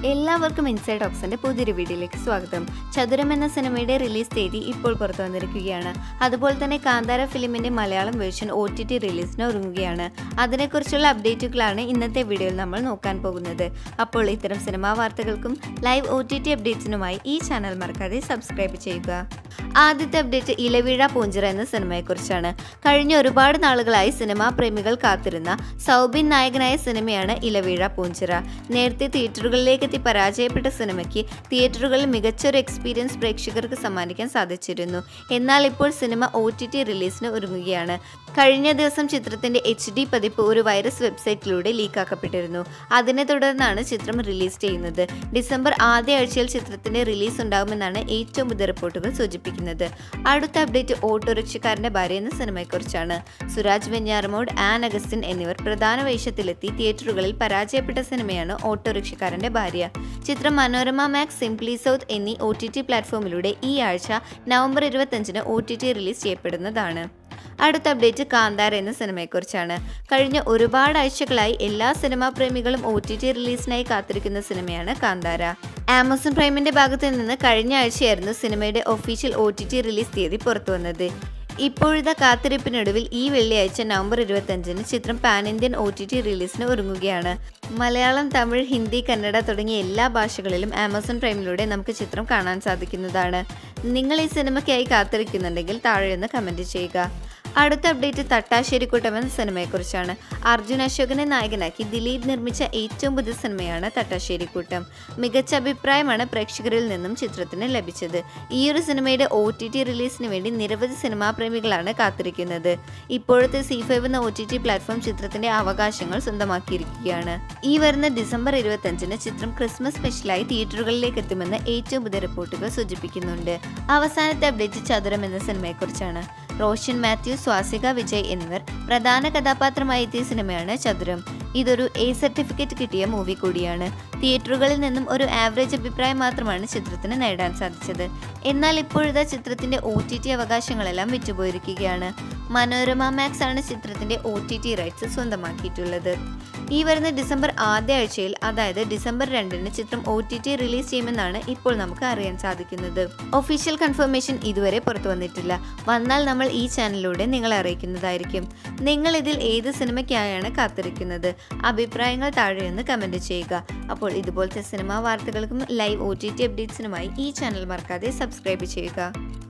എല്ലാവർക്കും ഇൻസൈഡ് ഓക്സിന്റെ പുതിയൊരു വീഡിയോയിലേക്ക് സ്വാഗതം ചതുരം എന്ന സിനിമയുടെ റിലീസ് തീയതി ഇപ്പോൾ പുറത്തു വന്നിരിക്കുകയാണ് അതുപോലെ തന്നെ കാന്താര ഫിലിമിന്റെ Malayalam version O T T റിലീസിന് ഒരുങ്ങുകയാണ് അതിനെക്കുറിച്ചുള്ള അപ്ഡേറ്റുകളാണ് ഇന്നത്തെ വീഡിയോയിൽ നമ്മൾ നോക്കാൻ പോകുന്നത് അപ്പോൾ ഇത്തരം സിനിമാ വാർത്തകൾക്കും ലൈവ് ഒ ടി ടി അപ്ഡേറ്റ്സിനുമായി ഈ ചാനൽ മറക്കാതെ സബ്സ്ക്രൈബ് ചെയ്യുക ആദ്യത്തെ അപ്ഡേറ്റ് ഇലവീഴ പൂഞ്ചിറ എന്ന സിനിമയെക്കുറിച്ചാണ് കഴിഞ്ഞ ഒരുപാട് നാളുകളായി സിനിമാ പ്രേമികൾ കാത്തിരുന്ന സൗബിൻ നായകനായ സിനിമയാണ് ഇലവീഴ പൂഞ്ചിറ നേരത്തെ തിയേറ്ററുകളിലേക്ക് എത്തി പരാജയപ്പെട്ട സിനിമയ്ക്ക് തിയേറ്ററുകളിൽ മികച്ചൊരു എക്സ്പീരിയൻസ് പ്രേക്ഷകർക്ക് സമ്മാനിക്കാൻ സാധിച്ചിരുന്നു എന്നാൽ ഇപ്പോൾ സിനിമ ഒ ടി ടി റിലീസിന് ഒരുങ്ങുകയാണ് കഴിഞ്ഞ ദിവസം ചിത്രത്തിന്റെ എച്ച് ഡി പതിപ്പ് ഒരു വൈറസ് വെബ്സൈറ്റിലൂടെ ലീക്കാക്കപ്പെട്ടിരുന്നു അതിനെ തുടർന്നാണ് ചിത്രം റിലീസ് ചെയ്യുന്നത് ഡിസംബർ ആദ്യ ആഴ്ചയിൽ ചിത്രത്തിന്റെ റിലീസ് ഉണ്ടാകുമെന്നാണ് ഏറ്റവും പുതിയ റിപ്പോർട്ടുകൾ സൂചിപ്പിക്കുന്നത് അടുത്ത അപ്ഡേറ്റ് ഓട്ടോറിക്ഷക്കാരന്റെ ഭാര്യ എന്ന സിനിമയെക്കുറിച്ചാണ് സുരാജ് വെഞ്ഞാറമോഡ് ആൻ അഗസ്റ്റിൻ എന്നിവർ പ്രധാന വേഷത്തിലെത്തി തിയേറ്ററുകളിൽ പരാജയപ്പെട്ട സിനിമയാണ് ഓട്ടോറിക്ഷക്കാരന്റെ ഭാര്യ ചിത്രം മനോരമ മാക്സ് സിംപ്ലി സൗത്ത് എന്നീ ഒ ടി ടി പ്ലാറ്റ്ഫോമിലൂടെ ഈ ആഴ്ച നവംബർ ഇരുപത്തഞ്ചിന് ഒ ടി ടി റിലീസ് ചെയ്യപ്പെടുന്നതാണ് അടുത്ത അപ്ഡേറ്റ് കാന്താര എന്ന സിനിമയെക്കുറിച്ചാണ് കഴിഞ്ഞ ഒരുപാട് ആഴ്ചകളായി എല്ലാ സിനിമാ പ്രേമികളും ഒ ടി ടി റിലീസിനായി കാത്തിരിക്കുന്ന സിനിമയാണ് കാന്താര ആമസോൺ പ്രൈമിന്റെ ഭാഗത്ത് നിന്ന് കഴിഞ്ഞ ആഴ്ചയായിരുന്നു സിനിമയുടെ official O T T release തീയതി പുറത്തു വന്നത് ഇപ്പോഴത്തെ കാത്തിരിപ്പിനൊടുവിൽ ഈ വെള്ളിയാഴ്ച നവംബർ ഇരുപത്തഞ്ചിന് ചിത്രം pan Indian O T T റിലീസിന് ഒരുങ്ങുകയാണ് മലയാളം തമിഴ് ഹിന്ദി കന്നഡ തുടങ്ങിയ എല്ലാ ഭാഷകളിലും ആമസോൺ പ്രൈമിലൂടെ നമുക്ക് ചിത്രം കാണാൻ സാധിക്കുന്നതാണ് നിങ്ങൾ ഈ സിനിമയ്ക്കായി കാത്തിരിക്കുന്നുണ്ടെങ്കിൽ താഴെ ഒന്ന് കമൻറ്റ് ചെയ്യുക അടുത്ത അപ്ഡേറ്റ് തട്ടാശ്ശേരിക്കൂട്ടം എന്ന സിനിമയെക്കുറിച്ചാണ് അർജുൻ അശോകനെ നായകനാക്കി ദിലീപ് നിർമ്മിച്ച ഏറ്റവും പുതിയ സിനിമയാണ് തട്ടാശ്ശേരിക്കൂട്ടം മികച്ച അഭിപ്രായമാണ് പ്രേക്ഷകരിൽ നിന്നും ചിത്രത്തിന് ലഭിച്ചത് ഈ ഒരു സിനിമയുടെ ഒ ടി ടി റിലീസിന് വേണ്ടി നിരവധി സിനിമാ പ്രേമികളാണ് കാത്തിരിക്കുന്നത് ഇപ്പോഴത്തെ സി ഫൈവ് എന്ന ഒ ടി ടി പ്ലാറ്റ്ഫോം ചിത്രത്തിന്റെ അവകാശങ്ങൾ സ്വന്തമാക്കിയിരിക്കുകയാണ് ഈ വരുന്ന ഡിസംബർ ഇരുപത്തഞ്ചിന് ചിത്രം ക്രിസ്മസ് സ്പെഷ്യലായി തിയേറ്ററുകളിലേക്ക് എത്തുമെന്ന് ഏറ്റവും പുതിയ റിപ്പോർട്ടുകൾ സൂചിപ്പിക്കുന്നുണ്ട് അവസാനത്തെ അപ്ഡേറ്റ് ചതുരം എന്ന സിനിമയെക്കുറിച്ചാണ് റോഷൻ മാത്യു സ്വാസിക വിജയ് എന്നിവർ പ്രധാന കഥാപാത്രമായി എത്തിയ സിനിമയാണ് ചതുരം ഇതൊരു എ സർട്ടിഫിക്കറ്റ് കിട്ടിയ മൂവി കൂടിയാണ് തിയേറ്ററുകളിൽ നിന്നും ഒരു ആവറേജ് അഭിപ്രായം മാത്രമാണ് ചിത്രത്തിന് നേടാൻ സാധിച്ചത് എന്നാൽ ഇപ്പോഴത്തെ ചിത്രത്തിന്റെ ഒ ടി ടി അവകാശങ്ങളെല്ലാം വിറ്റുപോയിരിക്കുകയാണ് മനോരമ മാക്സ് ആണ് ചിത്രത്തിന്റെ ഒ ടി ടി റൈറ്റ്സ് സ്വന്തമാക്കിയിട്ടുള്ളത് ഈ വരുന്ന ഡിസംബർ ആദ്യ ആഴ്ചയിൽ അതായത് ഡിസംബർ രണ്ടിന് ചിത്രം ഒ ടി ടി റിലീസ് ചെയ്യുമെന്നാണ് ഇപ്പോൾ നമുക്ക് അറിയാൻ സാധിക്കുന്നത് ഒഫീഷ്യൽ കൺഫർമേഷൻ ഇതുവരെ പുറത്തു വന്നിട്ടില്ല വന്നാൽ നമ്മൾ ഈ ചാനലിലൂടെ നിങ്ങളെ അറിയിക്കുന്നതായിരിക്കും നിങ്ങൾ ഇതിൽ ഏത് സിനിമയ്ക്കായാണ് കാത്തിരിക്കുന്നത് അഭിപ്രായങ്ങൾ താഴെയൊന്ന് കമൻറ്റ് ചെയ്യുക അപ്പോൾ ഇതുപോലത്തെ സിനിമാ വാർത്തകൾക്കും ലൈവ് ഒ ടി ടി അപ്ഡേറ്റ്സിനുമായി ഈ ചാനൽ മറക്കാതെ സബ്സ്ക്രൈബ് ചെയ്യുക